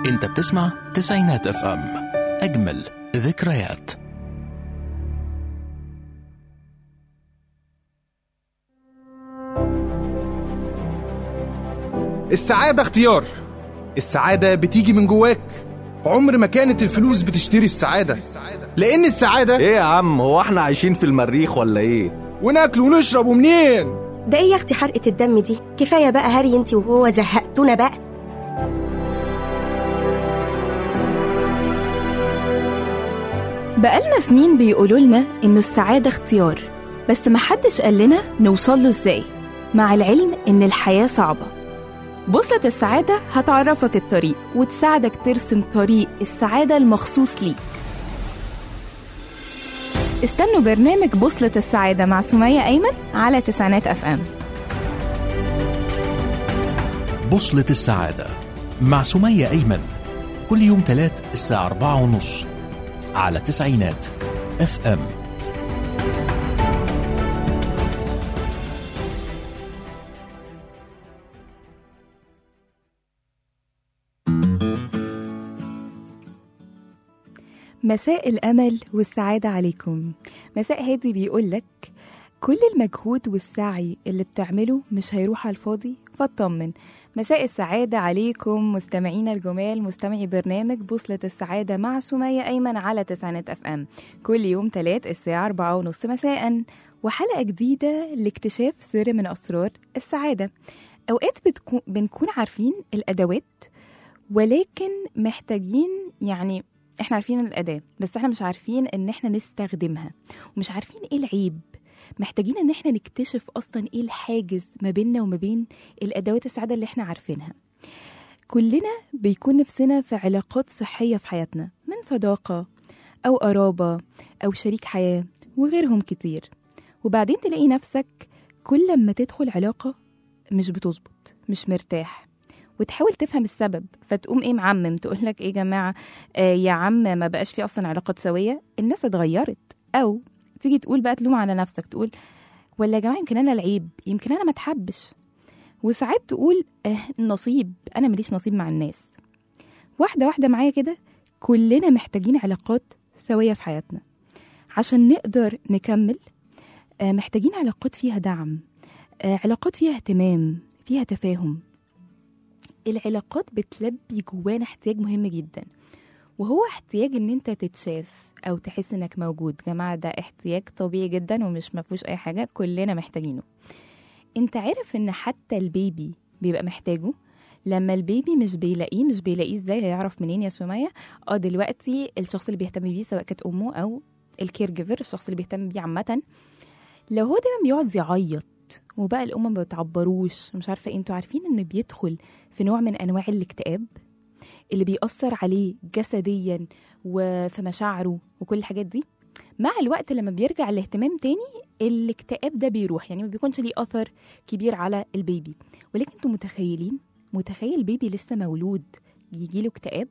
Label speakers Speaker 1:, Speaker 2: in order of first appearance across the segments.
Speaker 1: انت بتسمع تسعينات اف ام اجمل ذكريات
Speaker 2: السعادة اختيار السعادة بتيجي من جواك عمر ما كانت الفلوس بتشتري السعادة لأن السعادة
Speaker 3: ايه يا عم هو احنا عايشين في المريخ ولا ايه
Speaker 2: وناكل ونشرب ومنين
Speaker 4: ده ايه يا اختي حرقة الدم دي كفاية بقى هري انت وهو زهقتونا بقى
Speaker 5: بقالنا سنين بيقولوا لنا إنه السعادة اختيار بس محدش قال لنا نوصل له إزاي مع العلم إن الحياة صعبة بوصلة السعادة هتعرفك الطريق وتساعدك ترسم طريق السعادة المخصوص ليك استنوا برنامج بوصلة السعادة مع سمية أيمن على تسعينات أف أم
Speaker 1: بوصلة السعادة مع سمية أيمن كل يوم تلات الساعة أربعة ونص على تسعينات اف ام
Speaker 5: مساء الأمل والسعادة عليكم مساء هادي بيقولك كل المجهود والسعي اللي بتعمله مش هيروح على الفاضي فاطمن مساء السعادة عليكم مستمعينا الجمال مستمعي برنامج بوصلة السعادة مع سمية أيمن على تسعينات أف أم كل يوم تلات الساعة أربعة ونص مساء وحلقة جديدة لاكتشاف سر من أسرار السعادة أوقات بتكون بنكون عارفين الأدوات ولكن محتاجين يعني احنا عارفين الأداة بس احنا مش عارفين ان احنا نستخدمها ومش عارفين ايه العيب محتاجين ان احنا نكتشف اصلا ايه الحاجز ما بيننا وما بين الادوات السعاده اللي احنا عارفينها كلنا بيكون نفسنا في علاقات صحيه في حياتنا من صداقه او قرابه او شريك حياه وغيرهم كتير وبعدين تلاقي نفسك كل ما تدخل علاقه مش بتظبط مش مرتاح وتحاول تفهم السبب فتقوم ايه معمم تقول لك ايه يا جماعه آه يا عم ما بقاش في اصلا علاقات سويه الناس اتغيرت او تيجي تقول بقى تلوم على نفسك تقول ولا يا جماعه يمكن انا العيب يمكن انا ما اتحبش وساعات تقول آه نصيب انا ماليش نصيب مع الناس واحده واحده معايا كده كلنا محتاجين علاقات سويه في حياتنا عشان نقدر نكمل آه محتاجين علاقات فيها دعم آه علاقات فيها اهتمام فيها تفاهم العلاقات بتلبي جوانا احتياج مهم جدا وهو احتياج ان انت تتشاف او تحس انك موجود جماعه ده احتياج طبيعي جدا ومش مفهوش اي حاجه كلنا محتاجينه انت عارف ان حتى البيبي بيبقى محتاجه لما البيبي مش بيلاقيه مش بيلاقيه ازاي هيعرف منين يا سمية اه دلوقتي الشخص اللي بيهتم بيه سواء كانت امه او الكير جيفر الشخص اللي بيهتم بيه عامه لو هو دايما بيقعد يعيط وبقى الام ما بتعبروش مش عارفه ايه انتوا عارفين انه بيدخل في نوع من انواع الاكتئاب اللي بيأثر عليه جسديا وفي مشاعره وكل الحاجات دي مع الوقت لما بيرجع الاهتمام تاني الاكتئاب ده بيروح يعني ما بيكونش ليه أثر كبير على البيبي ولكن انتوا متخيلين متخيل البيبي لسه مولود يجيله اكتئاب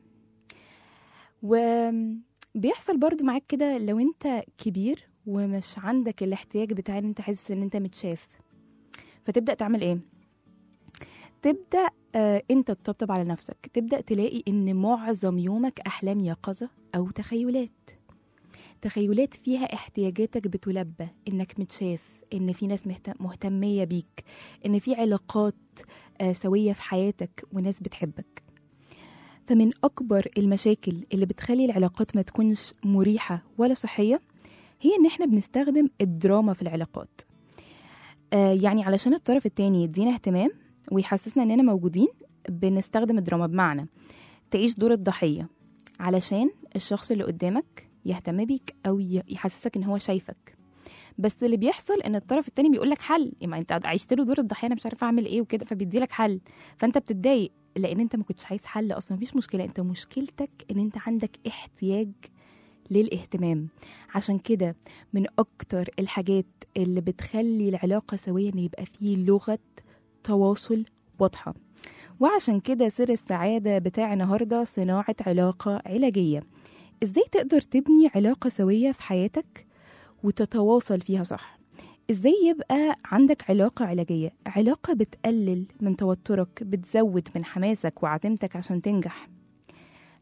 Speaker 5: وبيحصل برضو معاك كده لو انت كبير ومش عندك الاحتياج بتاع ان انت حاسس ان انت متشاف فتبدأ تعمل ايه تبدأ آه انت تطبطب على نفسك تبدأ تلاقي ان معظم يومك احلام يقظة او تخيلات تخيلات فيها احتياجاتك بتلبى انك متشاف ان في ناس مهت- مهتمية بيك ان في علاقات آه سوية في حياتك وناس بتحبك فمن اكبر المشاكل اللي بتخلي العلاقات ما تكونش مريحة ولا صحية هي ان احنا بنستخدم الدراما في العلاقات آه يعني علشان الطرف التاني يدينا اهتمام ويحسسنا اننا موجودين بنستخدم الدراما بمعنى تعيش دور الضحية علشان الشخص اللي قدامك يهتم بيك او ي- يحسسك ان هو شايفك بس اللي بيحصل ان الطرف التاني بيقول لك حل يعني انت عشت له دور الضحيه انا مش عارفه اعمل ايه وكده فبيدي لك حل فانت بتتضايق لان انت ما كنتش عايز حل اصلا مفيش مشكله انت مشكلتك ان انت عندك احتياج للاهتمام عشان كده من اكتر الحاجات اللي بتخلي العلاقه سويه ان يبقى فيه لغه تواصل واضحه وعشان كده سر السعاده بتاع النهارده صناعه علاقه علاجيه ازاي تقدر تبني علاقه سويه في حياتك وتتواصل فيها صح ازاي يبقى عندك علاقة علاجية علاقة بتقلل من توترك بتزود من حماسك وعزيمتك عشان تنجح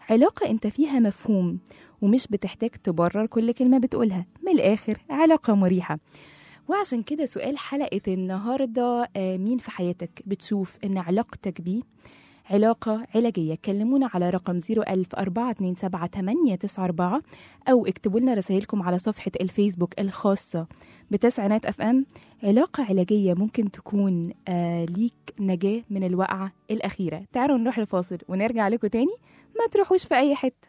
Speaker 5: علاقة انت فيها مفهوم ومش بتحتاج تبرر كل كلمة بتقولها من الآخر علاقة مريحة وعشان كده سؤال حلقة النهاردة آه، مين في حياتك بتشوف إن علاقتك بيه علاقة علاجية كلمونا على رقم 010427894 أو اكتبوا لنا رسائلكم على صفحة الفيسبوك الخاصة بتسعينات اف ام علاقة علاجية ممكن تكون آه ليك نجاة من الوقعة الأخيرة تعالوا نروح لفاصل ونرجع لكم تاني ما تروحوش في أي حتة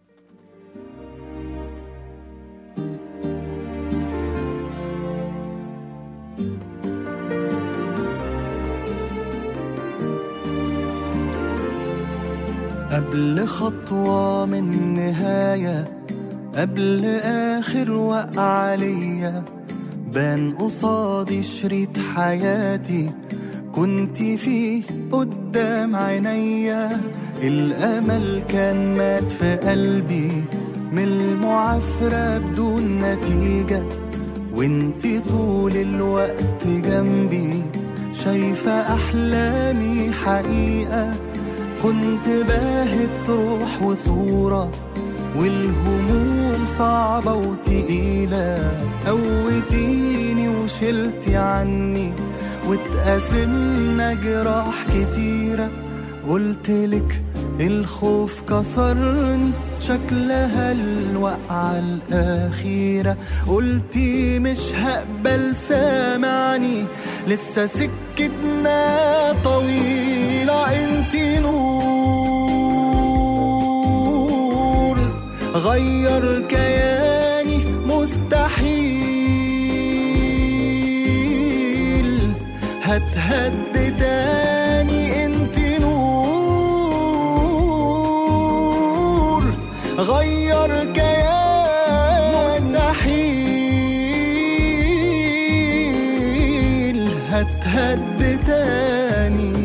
Speaker 3: قبل خطوة من نهاية قبل آخر وقعة ليا بان قصادي شريط حياتي كنت فيه قدام عينيا الأمل كان مات في قلبي من المعافرة بدون نتيجة وانتي طول الوقت جنبي شايفة أحلامي حقيقة كنت باهت روح وصورة والهموم صعبة وتقيلة قوتيني وشلتي عني واتقاسمنا جراح كتيرة قلتلك الخوف كسرني شكلها الوقعة الأخيرة قلتي مش هقبل سامعني لسه سكتنا طويلة انتي نور غير كياني مستحيل هتهد تاني انتي نور غير كياني مستحيل هتهد تاني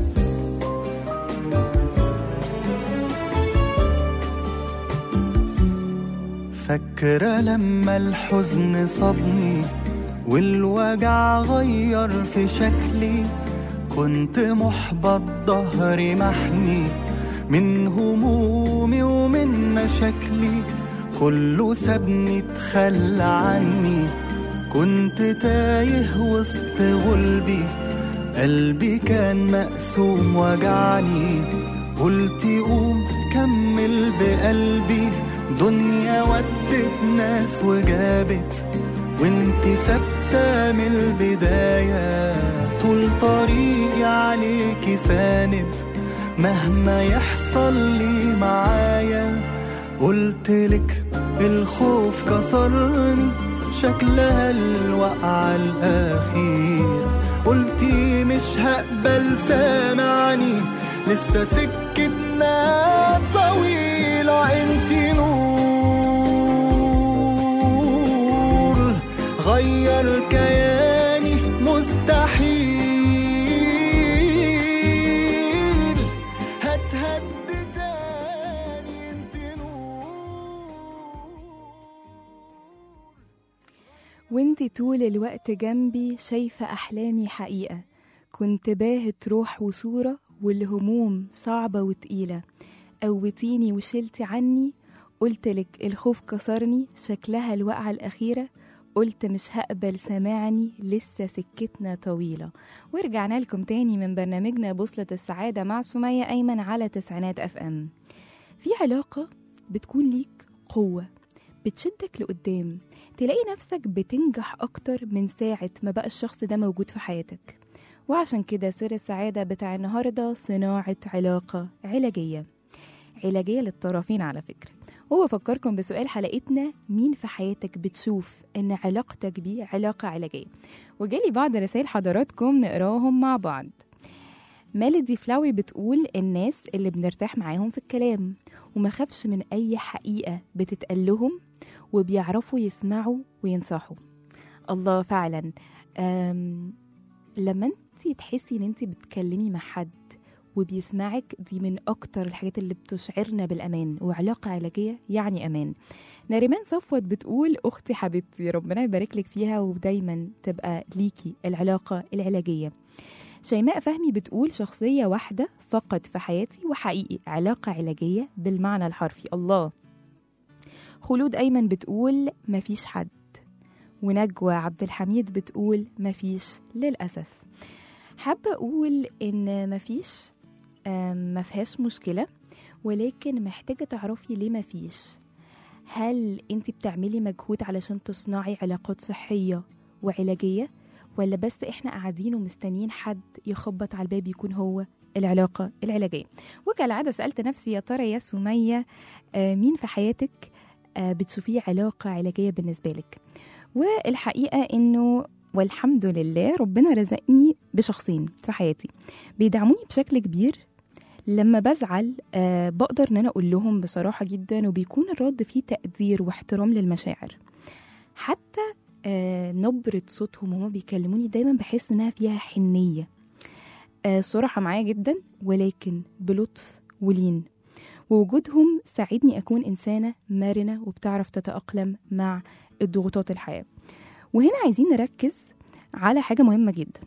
Speaker 3: فاكرة لما الحزن صابني والوجع غير في شكلي كنت محبط ظهري محني من همومي ومن مشاكلي كله سابني اتخلى عني كنت تايه وسط غلبي قلبي كان مقسوم وجعني قلت قوم كمل بقلبي دنيا ودت ناس وجابت وانت ثابتة من البداية طول طريقي عليكي ساند مهما يحصل لي معايا قلتلك الخوف كسرني شكلها الوقعة الأخير قلتي مش هقبل سامعني لسه سكتنا طويلة انتي نور غير كياني مستحيل هتهد تاني انتي نور
Speaker 5: وانت طول الوقت جنبي شايفة أحلامي حقيقة كنت باهت روح وصورة والهموم صعبة وتقيلة قوتيني وشلتي عني قلتلك الخوف كسرني شكلها الوقعة الأخيرة قلت مش هقبل سماعني لسه سكتنا طويلة ورجعنا لكم تاني من برنامجنا بوصلة السعادة مع سمية أيمن على تسعينات أف أم في علاقة بتكون ليك قوة بتشدك لقدام تلاقي نفسك بتنجح أكتر من ساعة ما بقى الشخص ده موجود في حياتك وعشان كده سر السعادة بتاع النهاردة صناعة علاقة علاجية علاجية للطرفين على فكرة وبفكركم بسؤال حلقتنا مين في حياتك بتشوف ان علاقتك بيه علاقة علاجية وجالي بعض رسائل حضراتكم نقراهم مع بعض ميلودي فلاوي بتقول الناس اللي بنرتاح معاهم في الكلام وما خافش من أي حقيقة بتتقال لهم وبيعرفوا يسمعوا وينصحوا الله فعلا أم لما انت تحسي ان انت بتكلمي مع حد وبيسمعك دي من اكتر الحاجات اللي بتشعرنا بالامان وعلاقه علاجيه يعني امان ناريمان صفوت بتقول اختي حبيبتي ربنا يبارك لك فيها ودايما تبقى ليكي العلاقه العلاجيه شيماء فهمي بتقول شخصية واحدة فقط في حياتي وحقيقي علاقة علاجية بالمعنى الحرفي الله خلود أيمن بتقول مفيش حد ونجوى عبد الحميد بتقول مفيش للأسف حابة أقول إن مفيش آم، مفيهاش مشكلة ولكن محتاجة تعرفي ليه مفيش هل انت بتعملي مجهود علشان تصنعي علاقات صحية وعلاجية ولا بس احنا قاعدين ومستنيين حد يخبط على الباب يكون هو العلاقة العلاجية وكالعادة سألت نفسي يا ترى يا سمية آه، مين في حياتك آه، بتشوفيه علاقة علاجية بالنسبة لك والحقيقة انه والحمد لله ربنا رزقني بشخصين في حياتي بيدعموني بشكل كبير لما بزعل آه بقدر ان انا اقول لهم بصراحه جدا وبيكون الرد فيه تقدير واحترام للمشاعر حتى آه نبره صوتهم وهما بيكلموني دايما بحس انها فيها حنيه آه صراحه معايا جدا ولكن بلطف ولين ووجودهم ساعدني اكون انسانه مرنه وبتعرف تتاقلم مع الضغوطات الحياه وهنا عايزين نركز على حاجه مهمه جدا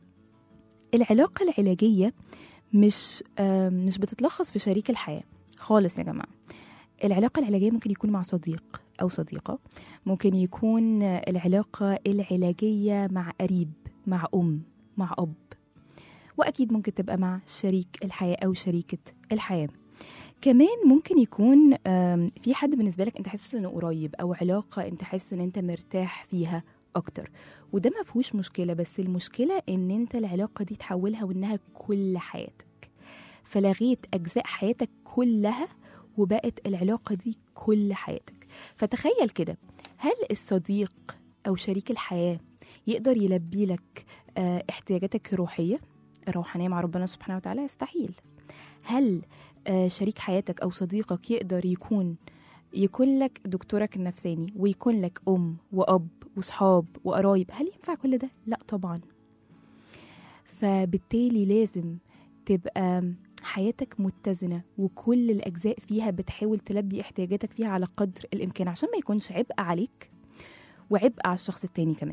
Speaker 5: العلاقه العلاجيه مش آم، مش بتتلخص في شريك الحياة خالص يا جماعة العلاقة العلاجية ممكن يكون مع صديق أو صديقة ممكن يكون آه، العلاقة العلاجية مع قريب مع أم مع أب وأكيد ممكن تبقى مع شريك الحياة أو شريكة الحياة كمان ممكن يكون آم، في حد بالنسبة لك أنت حاسس إنه قريب أو علاقة أنت حاسس إن أنت مرتاح فيها أكتر وده ما فيهوش مشكلة بس المشكلة إن أنت العلاقة دي تحولها وإنها كل حياتك فلغيت أجزاء حياتك كلها وبقت العلاقة دي كل حياتك فتخيل كده هل الصديق أو شريك الحياة يقدر يلبي لك آه، احتياجاتك الروحية الروحانية مع ربنا سبحانه وتعالى يستحيل هل آه، شريك حياتك أو صديقك يقدر يكون يكون لك دكتورك النفساني ويكون لك أم وأب وصحاب وقرايب هل ينفع كل ده؟ لا طبعا فبالتالي لازم تبقى حياتك متزنة وكل الأجزاء فيها بتحاول تلبي احتياجاتك فيها على قدر الإمكان عشان ما يكونش عبء عليك وعبء على الشخص التاني كمان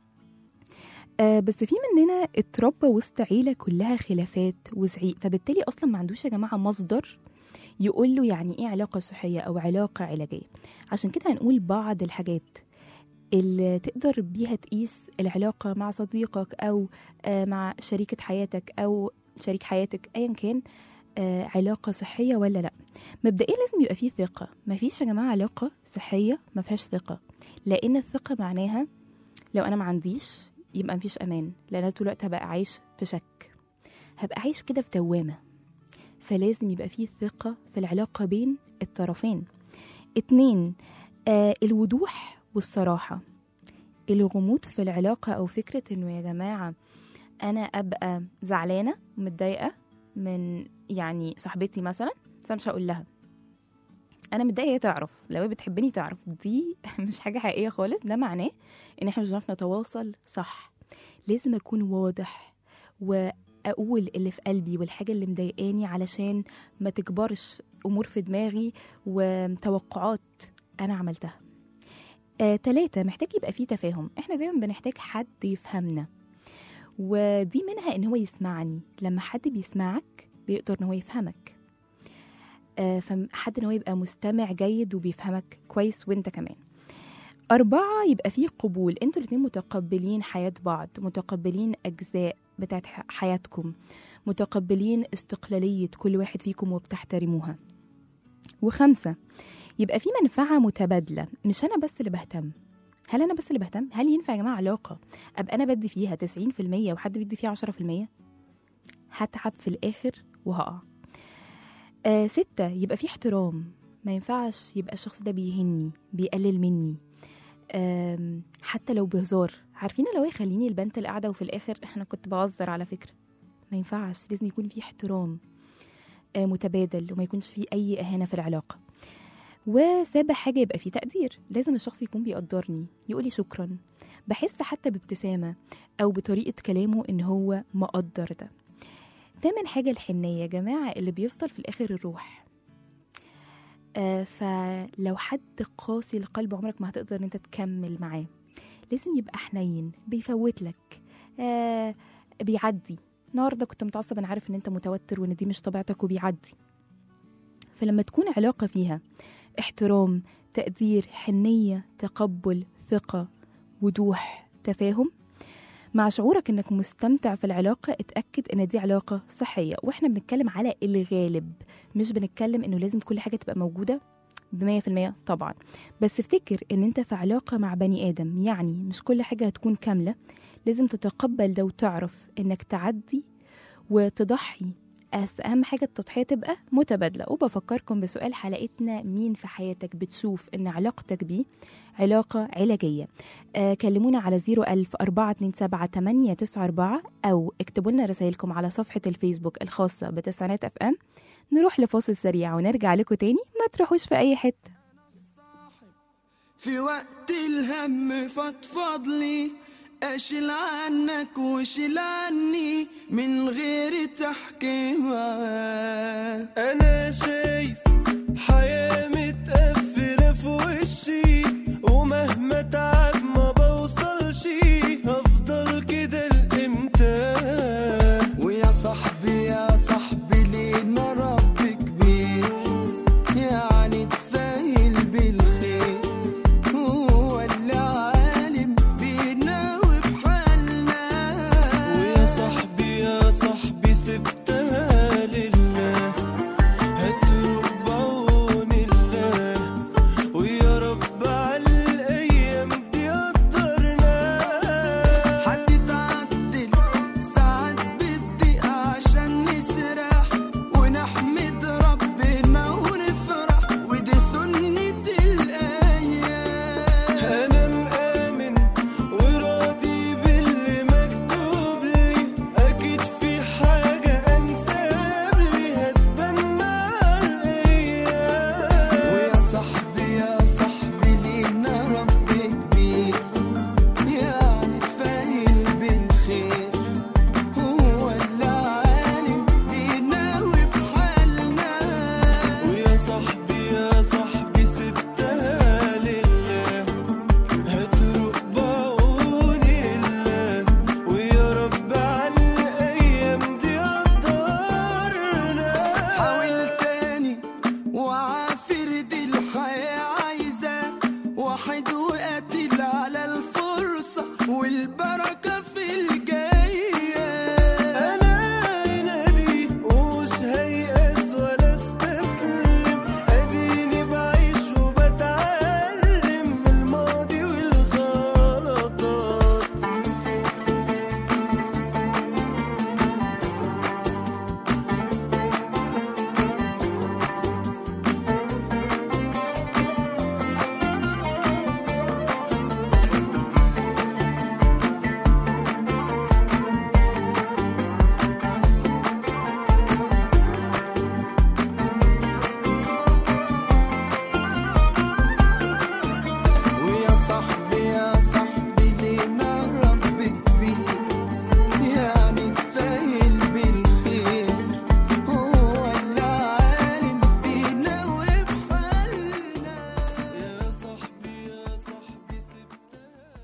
Speaker 5: آه بس في مننا اتربى وسط عيلة كلها خلافات وزعيق فبالتالي أصلا ما عندوش يا جماعة مصدر يقول له يعني ايه علاقة صحية أو علاقة علاجية عشان كده هنقول بعض الحاجات اللي تقدر بيها تقيس العلاقة مع صديقك أو آه، مع شريكة حياتك أو شريك حياتك أيا كان آه، علاقة صحية ولا لأ مبدئيا لازم يبقى فيه ثقة مفيش يا جماعة علاقة صحية مفيهاش ثقة لأن الثقة معناها لو أنا ما عنديش يبقى مفيش أمان لأن أنا طول الوقت هبقى عايش في شك هبقى عايش كده في دوامة فلازم يبقى فيه ثقة في العلاقة بين الطرفين اتنين آه الوضوح والصراحة الغموض في العلاقة أو فكرة إنه يا جماعة أنا أبقى زعلانة متضايقة من يعني صاحبتي مثلا بس أنا مش هقول لها أنا متضايقة هي تعرف لو هي بتحبني تعرف دي مش حاجة حقيقية خالص ده معناه إن إحنا مش هنعرف نتواصل صح لازم أكون واضح وأقول اللي في قلبي والحاجة اللي مضايقاني علشان ما تكبرش أمور في دماغي وتوقعات أنا عملتها آه، تلاتة محتاج يبقى فيه تفاهم احنا دايما بنحتاج حد يفهمنا ودي منها ان هو يسمعني لما حد بيسمعك بيقدر ان هو يفهمك آه، فحد ان هو يبقى مستمع جيد وبيفهمك كويس وانت كمان أربعة يبقى فيه قبول انتوا الاتنين متقبلين حياة بعض متقبلين أجزاء بتاعت ح- حياتكم متقبلين استقلالية كل واحد فيكم وبتحترموها وخمسة يبقى في منفعة متبادلة مش أنا بس اللي بهتم هل أنا بس اللي بهتم؟ هل ينفع يا جماعة علاقة أبقى أنا بدي فيها 90% وحد بيدي فيها 10% هتعب في الآخر وهقع آه ستة يبقى في احترام ما ينفعش يبقى الشخص ده بيهني بيقلل مني آم، حتى لو بهزار عارفين لو يخليني البنت اللي قاعدة وفي الآخر احنا كنت بهزر على فكرة ما ينفعش لازم يكون في احترام آه، متبادل وما يكونش في أي إهانة في العلاقة وسابع حاجة يبقى فيه تقدير لازم الشخص يكون بيقدرني يقولي شكرا بحس حتى بابتسامة أو بطريقة كلامه إن هو مقدر ده تامن حاجة الحنية يا جماعة اللي بيفضل في الآخر الروح آه فلو حد قاسي القلب عمرك ما هتقدر ان انت تكمل معاه لازم يبقى حنين بيفوت لك آه بيعدي النهارده كنت متعصب انا عارف ان انت متوتر وان دي مش طبيعتك وبيعدي فلما تكون علاقة فيها احترام تقدير حنية تقبل ثقة وضوح تفاهم مع شعورك انك مستمتع في العلاقة اتأكد ان دي علاقة صحية واحنا بنتكلم على الغالب مش بنتكلم انه لازم كل حاجة تبقى موجودة بمية في المية طبعا بس افتكر ان انت في علاقة مع بني ادم يعني مش كل حاجة هتكون كاملة لازم تتقبل ده وتعرف انك تعدي وتضحي بس اهم حاجه التضحيه تبقى متبادله وبفكركم بسؤال حلقتنا مين في حياتك بتشوف ان علاقتك بيه علاقه علاجيه آه كلمونا على 01000 427 او اكتبوا لنا رسائلكم على صفحه الفيسبوك الخاصه بتسعينات اف ام نروح لفاصل سريع ونرجع لكم تاني ما تروحوش في اي حته
Speaker 3: في وقت الهم فضفض لي اشيل عنك وشيل عني من غير تحكيمة انا شايف حياة متقفلة في وشي ومهما تعب ما بوصلش هفضل كده لامتى ويا صاحبي يا صاحبي لينا رب كبير يعني تفايل بالخير هو اللي عالم بينا وبحالنا ويا صاحبي يا صاحبي سبتها لله هتروح بعون الله ويا رب على الايام دي قدرنا حد تعدل ساعات بالدقيقة عشان نسرح ونحمد ربنا ونفرح ودي سنة الأيام أنا مآمن وراضي باللي مكتوب لي أكيد في حاجة أنساب لي هتبنى الأيام ويا صاحبي يا صاحبي لينا رب كبير يعني تفايل بالخير هو اللي عالم بينا وبحالنا ويا صاحبي يا صاحبي سبتها لله هتروق بعون الله ويا رب على الايام دي قدرنا حاول تاني وعافر دي الحياة عايزة واحد وقاتل على الفرصة والبركة في الجاية أنا ينادي ومش هيأس ولا استسلم أديني بعيش وبتعلم من الماضي والغلطات ويا صاحبي يا صاحبي لينا رب كبير يعني تفايل بالخير هو اللي عالم بينا وبحالنا يا صاحبي يا صاحبي سبتها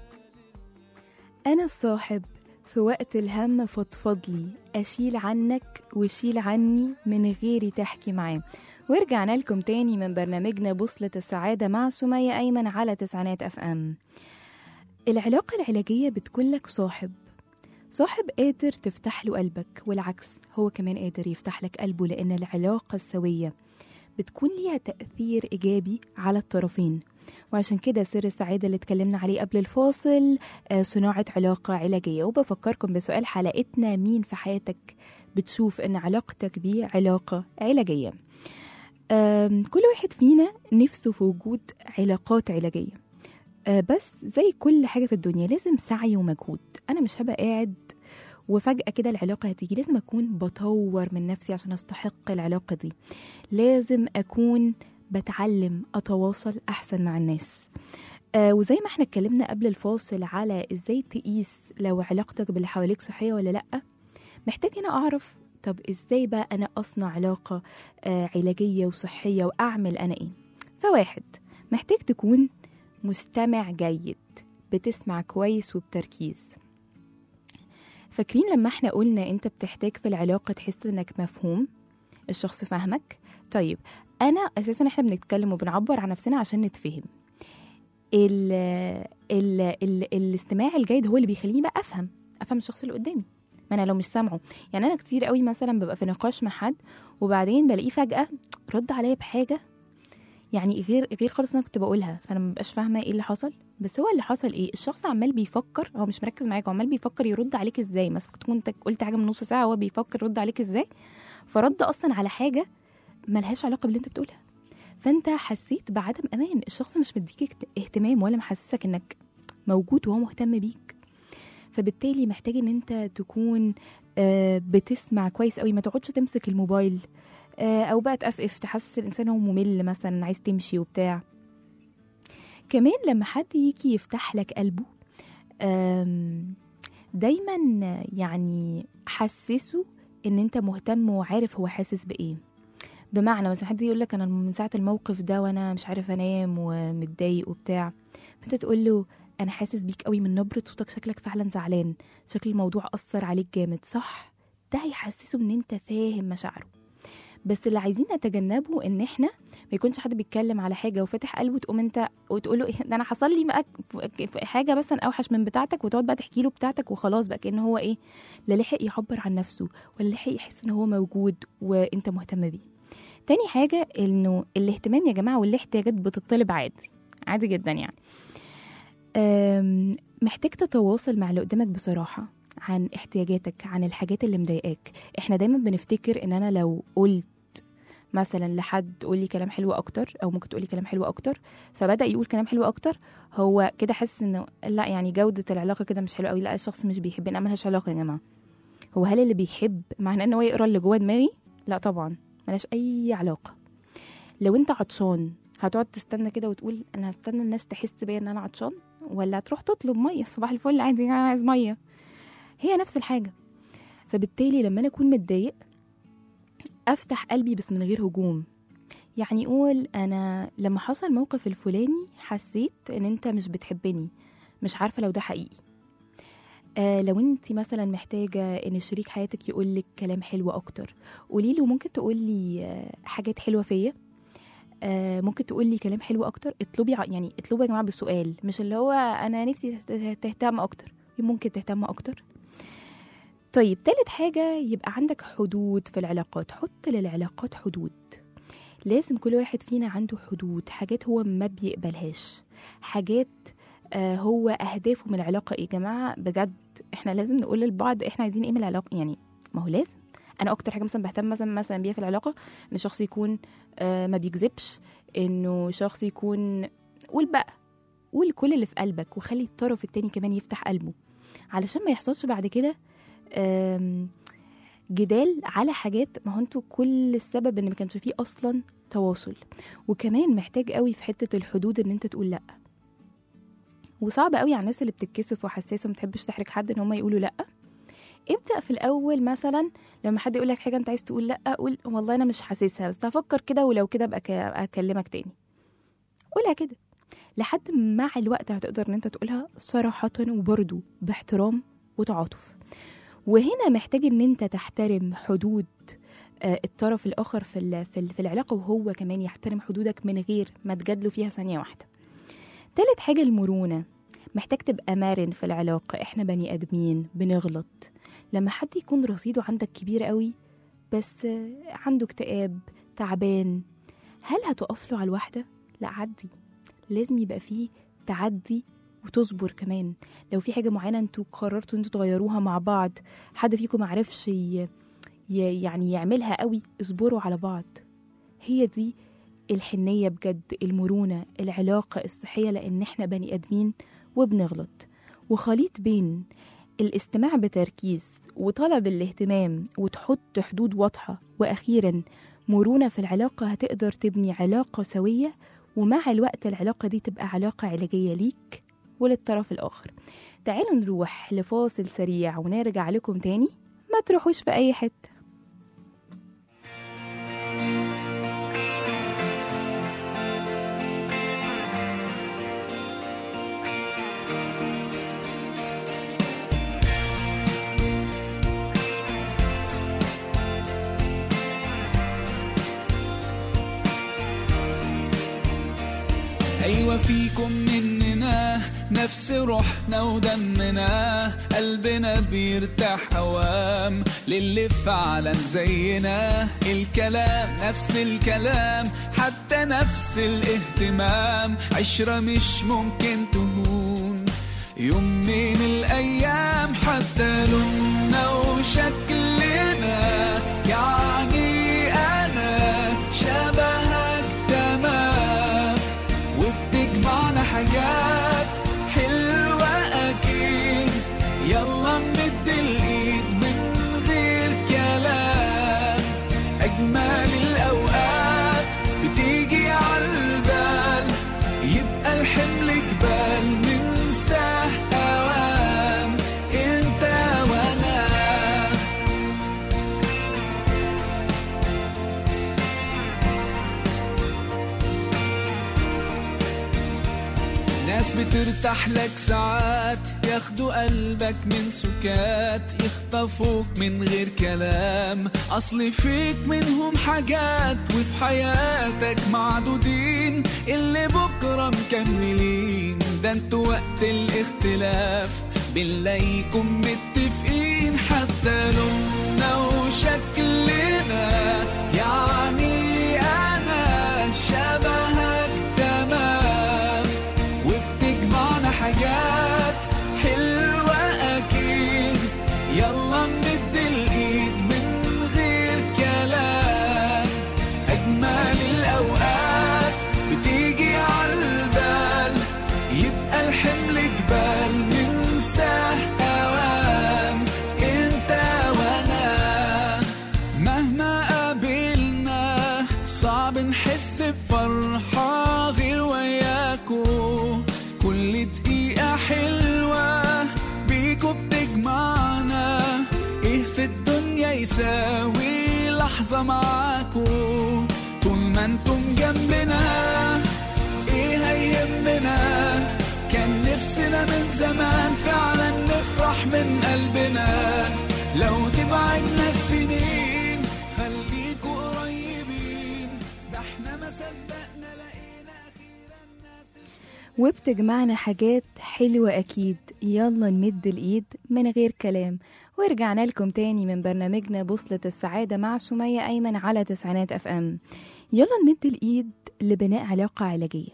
Speaker 5: أنا الصاحب في وقت الهم فضفض لي أشيل عنك وشيل عني من غيري تحكي معاه ورجعنا لكم تاني من برنامجنا بوصلة السعادة مع سمية أيمن على تسعينات أف أم العلاقة العلاجية بتكون لك صاحب صاحب قادر تفتح له قلبك والعكس هو كمان قادر يفتح لك قلبه لأن العلاقة السوية بتكون ليها تأثير إيجابي على الطرفين وعشان كده سر السعادة اللي اتكلمنا عليه قبل الفاصل آه، صناعة علاقة علاجية وبفكركم بسؤال حلقتنا مين في حياتك بتشوف ان علاقتك بيه علاقة علاجية آم، كل واحد فينا نفسه في وجود علاقات علاجية آه، بس زي كل حاجة في الدنيا لازم سعي ومجهود أنا مش هبقى قاعد وفجأة كده العلاقة هتيجي لازم أكون بطور من نفسي عشان أستحق العلاقة دي لازم أكون بتعلم أتواصل أحسن مع الناس آه وزي ما احنا اتكلمنا قبل الفاصل على ازاي تقيس لو علاقتك باللي حواليك صحية ولا لأ محتاج هنا أعرف طب ازاي بقى أنا أصنع علاقة آه علاجية وصحية وأعمل أنا إيه فواحد محتاج تكون مستمع جيد بتسمع كويس وبتركيز فاكرين لما احنا قلنا انت بتحتاج في العلاقة تحس انك مفهوم الشخص فاهمك طيب انا اساسا احنا بنتكلم وبنعبر عن نفسنا عشان نتفهم ال ال ال الاستماع الجيد هو اللي بيخليني بقى افهم افهم الشخص اللي قدامي ما انا لو مش سامعه يعني انا كتير قوي مثلا ببقى في نقاش مع حد وبعدين بلاقيه فجاه رد عليا بحاجه يعني غير غير خالص انا كنت بقولها فانا مبقاش فاهمه ايه اللي حصل بس هو اللي حصل ايه الشخص عمال بيفكر هو مش مركز معاك هو عمال بيفكر يرد عليك ازاي مثلا كنت كنت قلت حاجه من نص ساعه هو بيفكر يرد عليك ازاي فرد اصلا على حاجه ملهاش علاقه باللي انت بتقولها فانت حسيت بعدم امان الشخص مش مديك اهت- اهتمام ولا محسسك انك موجود وهو مهتم بيك فبالتالي محتاج ان انت تكون آه، بتسمع كويس قوي ما تقعدش تمسك الموبايل آه، او بقى تقفقف تحسس الانسان هو ممل مثلا عايز تمشي وبتاع كمان لما حد يجي يفتح لك قلبه آم، دايما يعني حسسه ان انت مهتم وعارف هو حاسس بايه بمعنى مثلا حد يقول لك انا من ساعه الموقف ده وانا مش عارف انام ومتضايق وبتاع فانت تقول له انا حاسس بيك قوي من نبره صوتك شكلك فعلا زعلان شكل الموضوع اثر عليك جامد صح ده هيحسسه ان انت فاهم مشاعره بس اللي عايزين نتجنبه ان احنا ما يكونش حد بيتكلم على حاجه وفاتح قلبه تقوم انت وتقول له إيه ده انا حصل لي بقى في حاجه مثلا اوحش من بتاعتك وتقعد بقى تحكي له بتاعتك وخلاص بقى كأنه هو ايه لا لحق يعبر عن نفسه ولا لحق يحس ان هو موجود وانت مهتم بيه تاني حاجه انه الاهتمام يا جماعه والاحتياجات بتطلب عادي عادي جدا يعني أم، محتاج تتواصل مع اللي قدامك بصراحه عن احتياجاتك عن الحاجات اللي مضايقاك احنا دايما بنفتكر ان انا لو قلت مثلا لحد قولي كلام حلو اكتر او ممكن تقولي كلام حلو اكتر فبدا يقول كلام حلو اكتر هو كده حاسس انه لا يعني جوده العلاقه كده مش حلوه قوي لا الشخص مش بيحبني ملهاش علاقه يا جماعه هو هل اللي بيحب معناه ان هو يقرا اللي جوه دماغي لا طبعا ملهاش اي علاقه لو انت عطشان هتقعد تستنى كده وتقول انا هستنى الناس تحس بيا ان انا عطشان ولا هتروح تطلب ميه صباح الفل عادي أنا عايز ميه هي نفس الحاجه فبالتالي لما انا اكون متضايق افتح قلبي بس من غير هجوم يعني قول انا لما حصل الموقف الفلاني حسيت ان انت مش بتحبني مش عارفه لو ده حقيقي آه لو انت مثلا محتاجه ان شريك حياتك يقول لك كلام حلو اكتر قولي له ممكن تقولي آه حاجات حلوه فيا آه ممكن تقولي كلام حلو اكتر اطلبي ع- يعني اطلبي يا جماعه بسؤال مش اللي هو انا نفسي تهت- تهتم اكتر ممكن تهتم اكتر طيب تالت حاجة يبقى عندك حدود في العلاقات حط للعلاقات حدود لازم كل واحد فينا عنده حدود حاجات هو ما بيقبلهاش حاجات آه هو أهدافه من العلاقة إيه يا جماعة بجد إحنا لازم نقول للبعض إحنا عايزين إيه من العلاقة يعني ما هو لازم أنا أكتر حاجة مثلا بهتم مثلا مثلا بيها في العلاقة إن الشخص يكون آه ما بيكذبش إنه شخص يكون قول بقى قول كل اللي في قلبك وخلي الطرف التاني كمان يفتح قلبه علشان ما يحصلش بعد كده آم، جدال على حاجات ما هو انتوا كل السبب ان ما كانش فيه اصلا تواصل وكمان محتاج قوي في حته الحدود ان انت تقول لا وصعب قوي على الناس اللي بتتكسف وحساسه وما بتحبش تحرج حد ان هم يقولوا لا ابدا في الاول مثلا لما حد يقول لك حاجه انت عايز تقول لا قول والله انا مش حاسسها بس هفكر كده ولو كده ابقى ك- اكلمك تاني قولها كده لحد مع الوقت هتقدر ان انت تقولها صراحه وبرضه باحترام وتعاطف وهنا محتاج ان انت تحترم حدود آه، الطرف الاخر في ال- في ال- في العلاقه وهو كمان يحترم حدودك من غير ما تجادله فيها ثانيه واحده تالت حاجه المرونه محتاج تبقى مرن في العلاقه احنا بني ادمين بنغلط لما حد يكون رصيده عندك كبير قوي بس آه، عنده اكتئاب تعبان هل هتقف له على الواحده لا عدي لازم يبقى فيه تعدي وتصبر كمان لو في حاجه معينه انتوا قررتوا انتوا تغيروها مع بعض حد فيكم معرفش ي... ي... يعني يعملها قوي اصبروا على بعض هي دي الحنيه بجد المرونه العلاقه الصحيه لان احنا بني ادمين وبنغلط وخليط بين الاستماع بتركيز وطلب الاهتمام وتحط حدود واضحه واخيرا مرونه في العلاقه هتقدر تبني علاقه سويه ومع الوقت العلاقه دي تبقى علاقه علاجيه ليك وللطرف الآخر تعالوا نروح لفاصل سريع ونرجع لكم تاني ما تروحوش في أي حتة
Speaker 6: أيوة فيكم مننا نفس روحنا ودمنا قلبنا بيرتاح أوام للي فعلا زينا الكلام نفس الكلام حتى نفس الاهتمام عشرة مش ممكن تهون يوم من الأيام حتى لوننا وشكلنا يعني أنا شبهك تمام وبتجمعنا حاجات حلوة أكيد يلا نمد الإيد من غير كلام أجمل الأوقات بتيجي عالبال يبقى الحمل جبال ننساه أوام انت وانا ناس بترتاح لك ساعات ياخدوا قلبك من سكات يخطفوك من غير كلام اصل فيك منهم حاجات وفي حياتك معدودين اللي بكره مكملين ده انتوا وقت الاختلاف بنلاقيكم متفقين حتى لوننا وشكلنا يعني انا شبهك تمام وبتجمعنا حاجات حلوة أكيد يلا نمد الإيد من غير كلام أجمل الأوقات بتيجي عالبال يبقى الحمل جبال ننساه أوام انت وانا مهما قابلنا صعب نحس بفرحة غير وياكو كل دقيقة حلوة بيكو بتجمعنا ايه في الدنيا يساوي لحظة معاكو طول ما انتم جنبنا ايه هيهمنا كان نفسنا من زمان فعلا نفرح من قلبنا لو تبعدنا السنين خليكوا قريبين ده احنا ما صدقنا لقينا اخيرا ناس
Speaker 5: وبتجمعنا حاجات حلوة أكيد يلا نمد الإيد من غير كلام ورجعنا لكم تاني من برنامجنا بوصلة السعادة مع سمية أيمن على تسعينات أف أم يلا نمد الإيد لبناء علاقة علاجية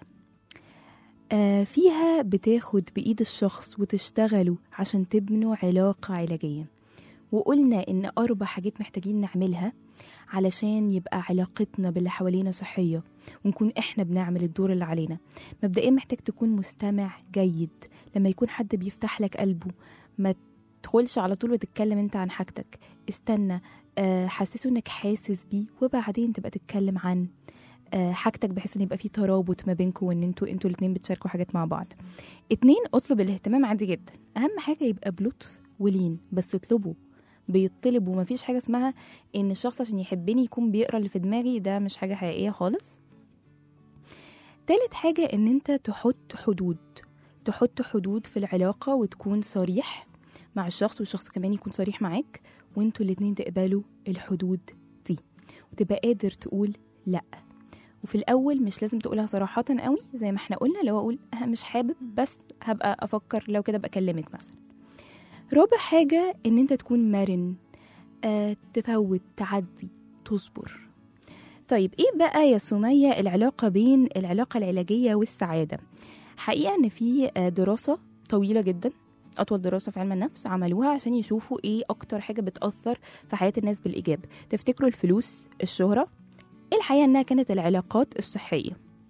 Speaker 5: آه فيها بتاخد بإيد الشخص وتشتغلوا عشان تبنوا علاقة علاجية وقلنا إن أربع حاجات محتاجين نعملها علشان يبقى علاقتنا باللي حوالينا صحية ونكون إحنا بنعمل الدور اللي علينا مبدئيا محتاج تكون مستمع جيد لما يكون حد بيفتح لك قلبه ما تدخلش على طول وتتكلم انت عن حاجتك استنى آه، حسسه انك حاسس بيه وبعدين تبقى تتكلم عن آه، حاجتك بحيث ان يبقى في ترابط ما بينكم وان انتوا انتوا الاتنين بتشاركوا حاجات مع بعض اتنين اطلب الاهتمام عادي جدا اهم حاجه يبقى بلطف ولين بس اطلبه بيطلب ومفيش حاجه اسمها ان الشخص عشان يحبني يكون بيقرا اللي في دماغي ده مش حاجه حقيقيه خالص تالت حاجه ان انت تحط حدود تحط حدود في العلاقه وتكون صريح مع الشخص والشخص كمان يكون صريح معاك وانتوا الاتنين تقبلوا الحدود دي وتبقى قادر تقول لا وفي الاول مش لازم تقولها صراحه قوي زي ما احنا قلنا لو اقول أه مش حابب بس هبقى افكر لو كده بكلمك مثلا رابع حاجه ان انت تكون مرن آه تفوت تعدي تصبر طيب ايه بقى يا سمية العلاقة بين العلاقة العلاجية والسعادة حقيقة ان في آه، دراسة طويلة جدا أطول دراسة في علم النفس عملوها عشان يشوفوا إيه أكتر حاجة بتأثر في حياة الناس بالإيجاب تفتكروا الفلوس الشهرة الحقيقة إنها كانت العلاقات الصحية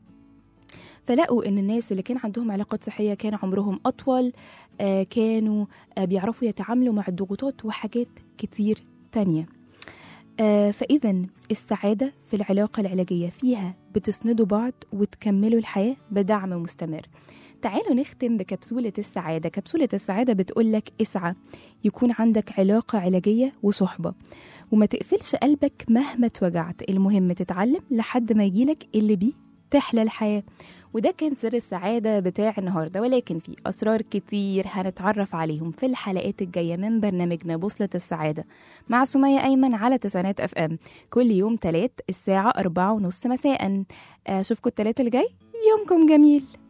Speaker 5: فلقوا إن الناس اللي كان عندهم علاقات صحية كان عمرهم أطول آه كانوا آه بيعرفوا يتعاملوا مع الضغوطات وحاجات كتير تانية آه فإذا السعادة في العلاقة العلاجية فيها بتسندوا بعض وتكملوا الحياة بدعم مستمر تعالوا نختم بكبسولة السعادة كبسولة السعادة بتقولك اسعى يكون عندك علاقة علاجية وصحبة وما تقفلش قلبك مهما اتوجعت المهم تتعلم لحد ما يجيلك اللي بيه تحلى الحياة وده كان سر السعادة بتاع النهاردة ولكن في أسرار كتير هنتعرف عليهم في الحلقات الجاية من برنامجنا بوصلة السعادة مع سمية أيمن على تسعينات أف أم كل يوم تلات الساعة أربعة ونص مساء أشوفكم التلات الجاي ويومكم جميل